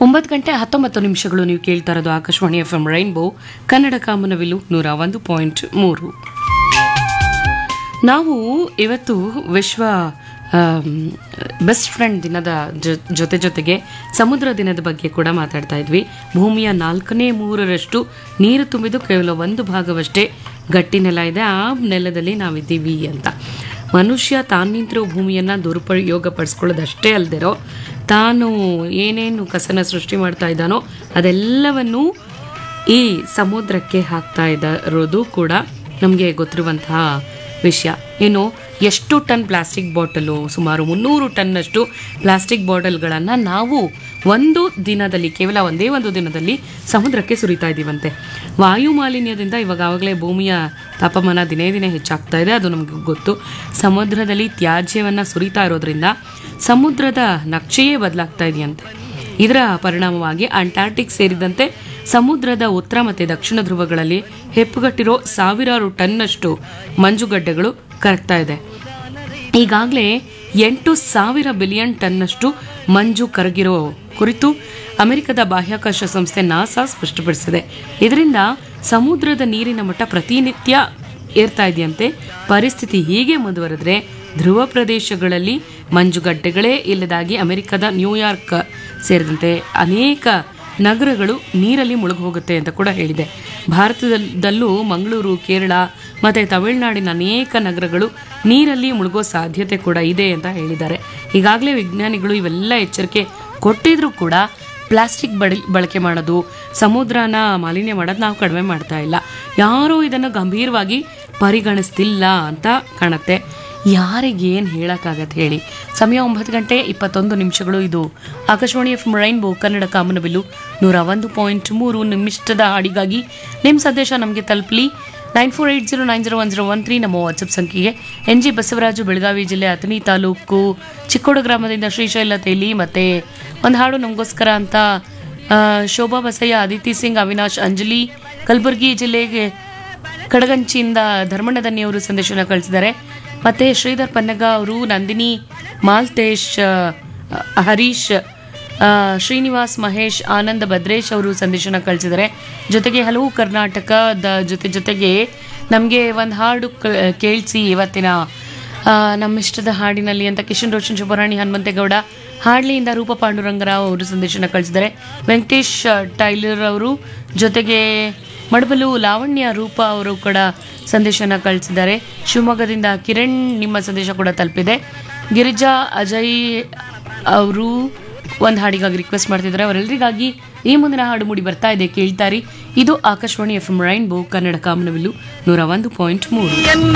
ಒಂಬತ್ತು ಗಂಟೆ ಹತ್ತೊಂಬತ್ತು ನಿಮಿಷಗಳು ನೀವು ಕೇಳ್ತಾ ಇರೋದು Akashvani F M rainbow Kannada ಕಾಮನವಿಲು ನೂರ ಒಂದು ಪಾಯಿಂಟ್ ಮೂರು ನಾವು ಇವತ್ತು ವಿಶ್ವ ಬೆಸ್ಟ್ ಫ್ರೆಂಡ್ ದಿನದ ಜೊ- ಜೊತೆ ಜೊತೆಗೆ ಸಮುದ್ರ ದಿನದ ಬಗ್ಗೆ ಕೂಡ ಮಾತಾಡ್ತಾ ಇದ್ವಿ ಭೂಮಿಯ ನಾಲ್ಕನೇ ಮೂರರಷ್ಟು ನೀರು ತುಂಬಿದ್ದು ಕೇವಲ ಒಂದು ಭಾಗವಷ್ಟೇ ಗಟ್ಟಿ ನೆಲ ಇದೆ ಆ ನೆಲದಲ್ಲಿ ನಾವಿದ್ದೀವಿ ಅಂತ ಮನುಷ್ಯ ತಾನು ನಿಂತಿರೋ ಭೂಮಿಯನ್ನು ದುರುಪಯೋಗ ಪಡಿಸ್ಕೊಳ್ಳೋದಷ್ಟೇ ಅಲ್ದಿರೋ ತಾನು ಏನೇನು ಕಸನ ಸೃಷ್ಟಿ ಮಾಡ್ತಾ ಇದ್ದಾನೋ ಅದೆಲ್ಲವನ್ನೂ ಈ ಸಮುದ್ರಕ್ಕೆ ಹಾಕ್ತಾ ಇರೋದು ಕೂಡ ನಮಗೆ ಗೊತ್ತಿರುವಂತಹ ವಿಷಯ ಇನ್ನು ಎಷ್ಟು ಟನ್ ಪ್ಲಾಸ್ಟಿಕ್ ಬಾಟಲು ಸುಮಾರು ಮುನ್ನೂರು ಟನ್ನಷ್ಟು ಪ್ಲಾಸ್ಟಿಕ್ ಬಾಟಲ್ಗಳನ್ನು ನಾವು ಒಂದು ದಿನದಲ್ಲಿ ಕೇವಲ ಒಂದೇ ಒಂದು ದಿನದಲ್ಲಿ ಸಮುದ್ರಕ್ಕೆ ಸುರಿತಾ ಇದ್ದೀವಂತೆ ವಾಯು ಮಾಲಿನ್ಯದಿಂದ ಇವಾಗ ಆವಾಗಲೇ ಭೂಮಿಯ ತಾಪಮಾನ ದಿನೇ ದಿನೇ ಹೆಚ್ಚಾಗ್ತಾ ಇದೆ ಅದು ನಮಗೆ ಗೊತ್ತು ಸಮುದ್ರದಲ್ಲಿ ತ್ಯಾಜ್ಯವನ್ನು ಸುರಿತಾ ಇರೋದ್ರಿಂದ ಸಮುದ್ರದ ನಕ್ಷೆಯೇ ಬದಲಾಗ್ತಾ ಇದೆಯಂತೆ ಇದರ ಪರಿಣಾಮವಾಗಿ ಅಂಟಾರ್ಟಿಕ್ ಸೇರಿದಂತೆ ಸಮುದ್ರದ ಉತ್ತರ ಮತ್ತು ದಕ್ಷಿಣ ಧ್ರುವಗಳಲ್ಲಿ ಹೆಪ್ಪುಗಟ್ಟಿರೋ ಸಾವಿರಾರು ಟನ್ನಷ್ಟು ಮಂಜುಗಡ್ಡೆಗಳು ಕರಗ್ತಾ ಇದೆ ಈಗಾಗಲೇ ಎಂಟು ಸಾವಿರ ಬಿಲಿಯನ್ ಟನ್ನಷ್ಟು ಮಂಜು ಕರಗಿರೋ ಕುರಿತು ಅಮೆರಿಕದ ಬಾಹ್ಯಾಕಾಶ ಸಂಸ್ಥೆ ನಾಸಾ ಸ್ಪಷ್ಟಪಡಿಸಿದೆ ಇದರಿಂದ ಸಮುದ್ರದ ನೀರಿನ ಮಟ್ಟ ಪ್ರತಿನಿತ್ಯ ಏರ್ತಾ ಇದೆಯಂತೆ ಪರಿಸ್ಥಿತಿ ಹೀಗೆ ಮುಂದುವರೆದ್ರೆ ಧ್ರುವ ಪ್ರದೇಶಗಳಲ್ಲಿ ಮಂಜುಗಡ್ಡೆಗಳೇ ಇಲ್ಲದಾಗಿ ಅಮೆರಿಕದ ನ್ಯೂಯಾರ್ಕ್ ಸೇರಿದಂತೆ ಅನೇಕ ನಗರಗಳು ನೀರಲ್ಲಿ ಮುಳುಗಿ ಹೋಗುತ್ತೆ ಅಂತ ಕೂಡ ಹೇಳಿದೆ ಭಾರತದಲ್ಲೂ ಮಂಗಳೂರು ಕೇರಳ ಮತ್ತು ತಮಿಳುನಾಡಿನ ಅನೇಕ ನಗರಗಳು ನೀರಲ್ಲಿ ಮುಳುಗೋ ಸಾಧ್ಯತೆ ಕೂಡ ಇದೆ ಅಂತ ಹೇಳಿದ್ದಾರೆ ಈಗಾಗಲೇ ವಿಜ್ಞಾನಿಗಳು ಇವೆಲ್ಲ ಎಚ್ಚರಿಕೆ ಕೊಟ್ಟಿದ್ರೂ ಕೂಡ ಪ್ಲಾಸ್ಟಿಕ್ ಬಳಿ ಬಳಕೆ ಮಾಡೋದು ಸಮುದ್ರನ ಮಾಲಿನ್ಯ ಮಾಡೋದು ನಾವು ಕಡಿಮೆ ಮಾಡ್ತಾ ಇಲ್ಲ ಯಾರೂ ಇದನ್ನು ಗಂಭೀರವಾಗಿ ಪರಿಗಣಿಸ್ತಿಲ್ಲ ಅಂತ ಕಾಣುತ್ತೆ ಯಾರಿಗೇನು ಹೇಳೋಕ್ಕಾಗತ್ತೆ ಹೇಳಿ ಸಮಯ ಒಂಬತ್ತು ಗಂಟೆ ಇಪ್ಪತ್ತೊಂದು ನಿಮಿಷಗಳು ಇದು ಆಕಾಶವಾಣಿ ಎಫ್ ರೈನ್ಬೋ ಕನ್ನಡ ಕಾಮನಬಿಲ್ಲು ನೂರ ಒಂದು ಪಾಯಿಂಟ್ ಮೂರು ನಿಮಿಷದ ಹಾಡಿಗಾಗಿ ನಿಮ್ಮ ಸಂದೇಶ ನಮಗೆ ತಲುಪಲಿ nine four eight zero nine zero one zero one three ನಮ್ಮ ವಾಟ್ಸಪ್ ಸಂಖ್ಯೆಗೆ ಎನ್ ಜಿ ಬಸವರಾಜು ಬೆಳಗಾವಿ ಜಿಲ್ಲೆ ಅಥಣಿ ತಾಲೂಕು ಚಿಕ್ಕೋಡು ಗ್ರಾಮದಿಂದ ಶ್ರೀಶೈಲ ತೇಲಿ ಮತ್ತು ಒಂದು ಹಾಡು ನಮಗೋಸ್ಕರ ಅಂತ ಆ, ಶೋಭಾ ಬಸಯ್ಯ ಅದಿತಿ ಸಿಂಗ್ ಅವಿನಾಶ್ ಅಂಜಲಿ ಕಲಬುರಗಿ ಜಿಲ್ಲೆಗೆ ಕಡಗಂಚಿಯಿಂದ ಧರ್ಮಣ್ಣದನ್ನಿ ಅವರು ಸಂದೇಶನ ಕಳಿಸಿದ್ದಾರೆ ಮತ್ತೆ ಶ್ರೀಧರ್ ಪನ್ನಗ ಅವರು ನಂದಿನಿ ಮಾಲ್ತೇಶ್ ಆ, ಹರೀಶ್ ಆ, ಶ್ರೀನಿವಾಸ್ ಮಹೇಶ್ ಆನಂದ್ ಭದ್ರೇಶ್ ಅವರು ಸಂದೇಶನ ಕಳಿಸಿದ್ದಾರೆ ಜೊತೆಗೆ ಹಲವು ಕರ್ನಾಟಕದ ಜೊತೆ ಜೊತೆಗೆ ನಮಗೆ ಒಂದು ಹಾಡು ಕೇಳಿಸಿ ಇವತ್ತಿನ ಆ, ನಮ್ಮಿಷ್ಟದ ಹಾಡಿನಲ್ಲಿ ಅಂತ ಕಿಶನ್ ರೋಷನ್ ಶುಭರಾಣಿ ಹನುಮಂತೇಗೌಡ ಹಾಡ್ಲಿಯಿಂದ ರೂಪ ಪಾಂಡುರಂಗರಾವ್ ಅವರು ಸಂದೇಶನ ಕಳಿಸಿದ್ದಾರೆ ವೆಂಕಟೇಶ್ ಟೈಲರ್ ಅವರು ಜೊತೆಗೆ ಮಡಬಲು ಲಾವಣ್ಯ ರೂಪ ಅವರು ಕೂಡ ಸಂದೇಶನ ಕಳಿಸಿದ್ದಾರೆ ಶಿವಮೊಗ್ಗದಿಂದ ಕಿರಣ್ ನಿಮ್ಮ ಸಂದೇಶ ಕೂಡ ತಲುಪಿದೆ ಗಿರಿಜಾ ಅಜಯ್ ಅವರು ಒಂದು ಹಾಡಿಗಾಗಿ ರಿಕ್ವೆಸ್ಟ್ ಮಾಡ್ತಿದ್ದಾರೆ ಅವರೆಲ್ಲರಿಗಾಗಿ ಈ ಮುಂದಿನ ಹಾಡು ಮೂಡಿ ಬರ್ತಾ ಇದೆ ಕೇಳ್ತಾರಿ ಇದು Akashvani F M rainbow Kannada ಕಾಮನವಿಲ್ಲು ನೂರ ಒಂದು ಪಾಯಿಂಟ್ ಮೂರು